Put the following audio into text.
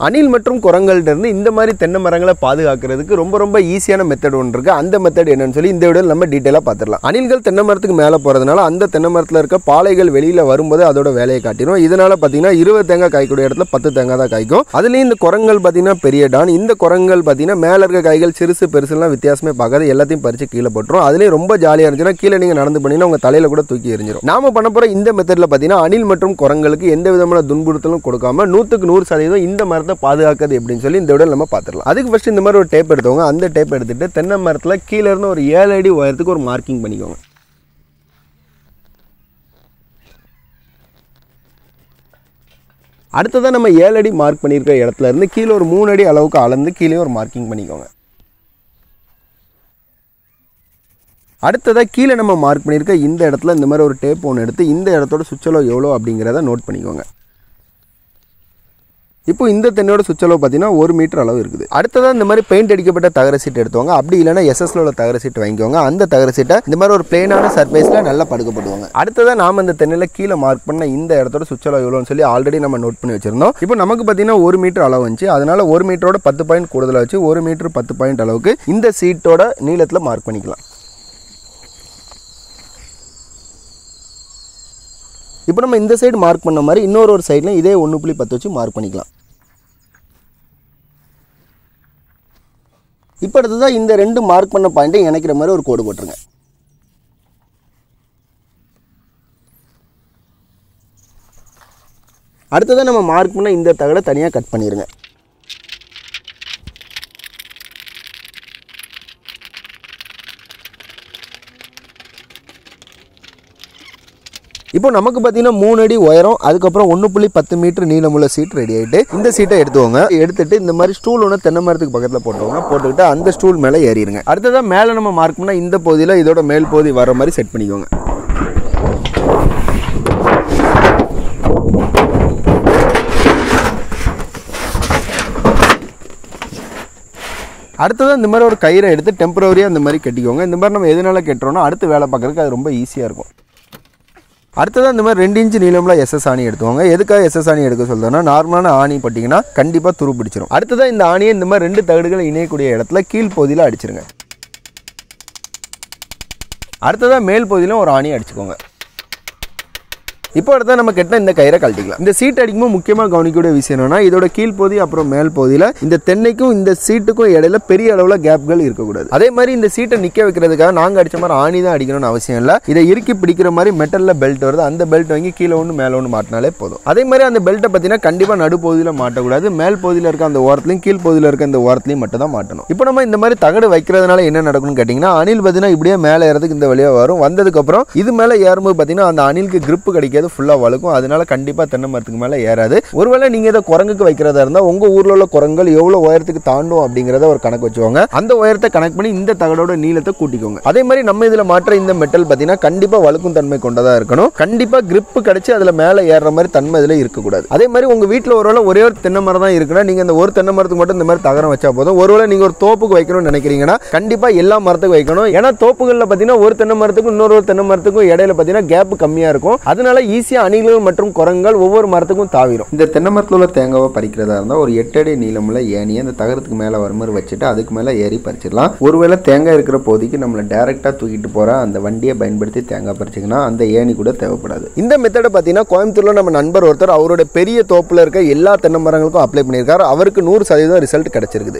அணில் மற்றும் குரங்கள்ட்ட இருந்து இந்த மாதிரி தென்னை மரங்களை பாதுகாக்கிறதுக்கு ரொம்ப ரொம்ப ஈஸியான மெத்தட் ஒன்று இருக்கு அந்த மெத்தட் என்னன்னு சொல்லி இந்த வீடியோவில் நம்ம டீட்டெயிலாக பார்த்துடலாம் அணில்கள் தென்னை மரத்துக்கு மேலே போகிறதுனால அந்த தென்னை மரத்தில் இருக்க பாலைகள் வெளியில் வரும்போது அதோட வேலையை காட்டிடும் இதனால பார்த்தீங்கன்னா இருபது தேங்காய் காய்க்கூடிய இடத்துல பத்து தேங்காய் தான் காய்க்கும் அதுலேயும் இந்த குரங்கள் பார்த்தீங்கன்னா பெரிய டான் இந்த குரங்கள் பார்த்தீங்கன்னா மேலே இருக்க காய்கள் சிறுசு பெருசுலாம் வித்தியாசமே பார்க்காது எல்லாத்தையும் பறித்து கீழே போட்டுரும் அதுலேயும் ரொம்ப ஜாலியாக இருந்துச்சுன்னா கீழே நீங்கள் நடந்து பண்ணீங்கன்னா உங்கள் தலையில் கூட தூக்கி எறிஞ்சிரும் நாம பண்ண போகிற இந்த மெத்தடில் பார்த்தீங்கன்னா அணில் மற்றும் குரங்களுக்கு எந்த விதமான துன்புறுத்தலும் கொடுக்காம நூற்றுக்கு நூறு சதவீதம் இந்த மரத்தை பாதுகாக்கிறது எப்படின்னு சொல்லி இந்த விட நம்ம பார்த்துடலாம் அதுக்கு ஃபர்ஸ்ட் இந்த மாதிரி ஒரு டேப் எடுத்தவங்க அந்த டேப் எடுத்துட்டு தென்னை மரத்தில் கீழே இருந்து ஒரு ஏழு அடி உயரத்துக்கு ஒரு மார்க்கிங் பண்ணிக்கோங்க அடுத்ததான் நம்ம ஏழு அடி மார்க் பண்ணியிருக்கிற இடத்துல இருந்து கீழே ஒரு மூணு அடி அளவுக்கு அளந்து கீழே ஒரு மார்க்கிங் பண்ணிக்கோங்க அடுத்ததாக கீழே நம்ம மார்க் பண்ணியிருக்க இந்த இடத்துல இந்த மாதிரி ஒரு டேப் ஒன்று எடுத்து இந்த இடத்தோட சுற்றளவு எவ்வளோ அப்படிங்கிறத நோட் பண்ணிக்கோங்க இப்போ இந்த தென்னையோட சுற்றளவு பார்த்தீங்கன்னா ஒரு மீட்டர் அளவு இருக்குது அடுத்ததாக இந்த மாதிரி பெயிண்ட் அடிக்கப்பட்ட தகர சீட் எடுத்துவாங்க அப்படி இல்லைன்னா எஸ்எஸ்ல உள்ள தகர சீட் வாங்கிக்கோங்க அந்த தகர சீட்டை இந்த மாதிரி ஒரு பிளேனான சர்ஃபேஸில் நல்லா படுக்கப்படுவாங்க அடுத்ததாக நாம இந்த தென்னையில் கீழே மார்க் பண்ண இந்த இடத்தோட சுற்றளவு எவ்வளோன்னு சொல்லி ஆல்ரெடி நம்ம நோட் பண்ணி வச்சிருந்தோம் இப்போ நமக்கு பார்த்தீங்கன்னா ஒரு மீட்டர் அளவு வந்துச்சு அதனால ஒரு மீட்டரோட பத்து பாயிண்ட் கூடுதலாக வச்சு ஒரு மீட்டர் பத்து பாயிண்ட் அளவுக்கு இந்த சீட்டோட நீளத்தில் மார்க் பண்ணிக்கலாம் இப்போ நம்ம இந்த சைடு மார்க் பண்ண மாதிரி இன்னொரு ஒரு சைடில் இதே ஒன்று புள்ளி பத்து வச்சு மார்க் பண்ணிக்கலாம் இப்போ அடுத்ததாக இந்த ரெண்டு மார்க் பண்ண பாயிண்ட்டை இணைக்கிற மாதிரி ஒரு கோடு போட்டுருங்க அடுத்ததாக நம்ம மார்க் பண்ண இந்த தகடை தனியாக கட் பண்ணிடுங்க இப்போ நமக்கு பார்த்தீங்கன்னா மூணு அடி உயரம் அதுக்கப்புறம் ஒன்று புள்ளி பத்து மீட்டர் நீளமுள்ள சீட் ரெடி ஆகிட்டு இந்த சீட்டை எடுத்துவோங்க எடுத்துட்டு இந்த மாதிரி ஸ்டூல் ஒன்று தென்னை மரத்துக்கு பக்கத்தில் போட்டுவோங்க போட்டுக்கிட்டு அந்த ஸ்டூல் மேலே ஏறிடுங்க அடுத்ததாக மேலே நம்ம மார்க் பண்ணால் இந்த பகுதியில் இதோட மேல் பகுதி வர மாதிரி செட் பண்ணிக்கோங்க அடுத்ததாக இந்த மாதிரி ஒரு கயிறை எடுத்து டெம்பரவரியாக இந்த மாதிரி கட்டிக்கோங்க இந்த மாதிரி நம்ம எதனால கட்டுறோம்னா அடுத்து வேலை பார்க்குறதுக்கு அது ரொம்ப ஈஸியாக இருக்கும் அடுத்ததாக இந்த மாதிரி ரெண்டு இன்ச்சு நீளம்ல எஸ்எஸ் ஆணி எடுத்துவாங்க எதுக்காக எஸ்எஸ் ஆணி எடுக்க சொல்றேன்னா நார்மலான ஆணி போட்டிங்கன்னா கண்டிப்பாக துரு பிடிச்சிரும் அடுத்ததாக இந்த ஆணியை இந்த மாதிரி ரெண்டு தகடுகளை இணையக்கூடிய இடத்துல கீழ் பகுதியில் அடிச்சிருங்க அடுத்ததாக மேல் பகுதியிலும் ஒரு ஆணி அடிச்சுக்கோங்க இப்போ அடுத்த நம்ம கெட்ட இந்த கயிறை கழட்டிக்கலாம் இந்த சீட் அடிக்கும்போது முக்கியமாக கவனிக்கக்கூடிய விஷயம் என்னன்னா இதோட கீழ் பகுதி அப்புறம் மேல் பகுதியில் இந்த தென்னைக்கும் இந்த சீட்டுக்கும் இடையில பெரிய அளவில் கேப்கள் இருக்கக்கூடாது அதே மாதிரி இந்த சீட்டை நிற்க வைக்கிறதுக்காக நாங்கள் அடிச்ச மாதிரி ஆணி தான் அடிக்கணும்னு அவசியம் இல்லை இதை இறுக்கி பிடிக்கிற மாதிரி மெட்டலில் பெல்ட் வருது அந்த பெல்ட் வாங்கி கீழே ஒன்று மேலே ஒன்று மாட்டினாலே போதும் அதே மாதிரி அந்த பெல்ட்டை பார்த்தீங்கன்னா கண்டிப்பாக நடுப்பகுதியில் மாட்டக்கூடாது மேல் பகுதியில் இருக்க அந்த ஓரத்துலையும் கீழ் பகுதியில் இருக்க அந்த ஓரத்துலையும் மட்டும் தான் மாட்டணும் இப்போ நம்ம இந்த மாதிரி தகடு வைக்கிறதுனால என்ன நடக்கும்னு கேட்டிங்கன்னா அணில் பார்த்தீங்கன்னா இப்படியே மேலே ஏறதுக்கு இந்த வழியாக வரும் வந்ததுக்கப்புறம் இது மேலே ஏறும்போது பார்த்தீங்கன்னா அந்த அணிலுக்கு grip கிடைக்காது ஃபுல்லாக வழுக்கும் அதனால கண்டிப்பாக தென்னை மரத்துக்கு மேலே ஏறாது ஒருவேளை நீங்கள் இதை குரங்குக்கு வைக்கிறதா இருந்தால் உங்கள் ஊரில் உள்ள குரங்குகள் எவ்வளோ உயரத்துக்கு தாண்டும் அப்படிங்கிறத ஒரு கணக்கு வச்சுக்கோங்க அந்த உயரத்தை கணக்கு பண்ணி இந்த தகடோட நீளத்தை கூட்டிக்கோங்க அதே மாதிரி நம்ம இதில் மாற்ற இந்த மெட்டல் பார்த்தீங்கன்னா கண்டிப்பாக வழுக்கும் தன்மை கொண்டதாக இருக்கணும் கண்டிப்பாக grip கிடைச்சி அதில் மேலே ஏறுற மாதிரி தன்மை இதில் இருக்கக்கூடாது அதே மாதிரி உங்கள் வீட்டில் ஒருவேளை ஒரே ஒரு தென்னை மரம் தான் இருக்குன்னா நீங்கள் இந்த ஒரு தென்னை மரத்துக்கு மட்டும் இந்த மாதிரி தகரம் வச்சா போதும் ஒருவேளை நீங்கள் ஒரு தோப்புக்கு வைக்கணும்னு நினைக்கிறீங்கன்னா கண்டிப்பாக எல்லா மரத்துக்கும் வைக்கணும் ஏன்னா தோப்புகளில் பார்த்தீங்கன்னா ஒரு தென்னை மரத்துக்கும் இன்னொரு ஒரு தென்னை மரத்துக்கும் இடையில பார்த்தீங்கன்னா கேப் கம்மியாக இருக்கும் அதனால ஈஸியாக அணில்கள் மற்றும் குரங்குகள் ஒவ்வொரு மரத்துக்கும் தாவிரும் இந்த தென்னை மரத்தில் உள்ள தேங்காவை பறிக்கிறதா இருந்தால் ஒரு எட்டு அடி நீளமுள்ள ஏணியை அந்த தகரத்துக்கு மேலே வர மாதிரி வச்சுட்டு அதுக்கு மேலே ஏறி பறிச்சிடலாம் ஒருவேளை தேங்காய் இருக்கிற போதிக்கு நம்மளை டேரெக்டாக தூக்கிட்டு போகிற அந்த வண்டியை பயன்படுத்தி தேங்காய் பறிச்சிங்கன்னா அந்த ஏணி கூட தேவைப்படாது இந்த மெத்தடை பார்த்தீங்கன்னா கோயம்புத்தூரில் நம்ம நண்பர் ஒருத்தர் அவரோட பெரிய தோப்பில் இருக்க எல்லா தென்னை மரங்களுக்கும் அப்ளை பண்ணியிருக்காரு அவருக்கு நூறு சதவீதம் ரிசல்ட் கிடைச்சிருக்குது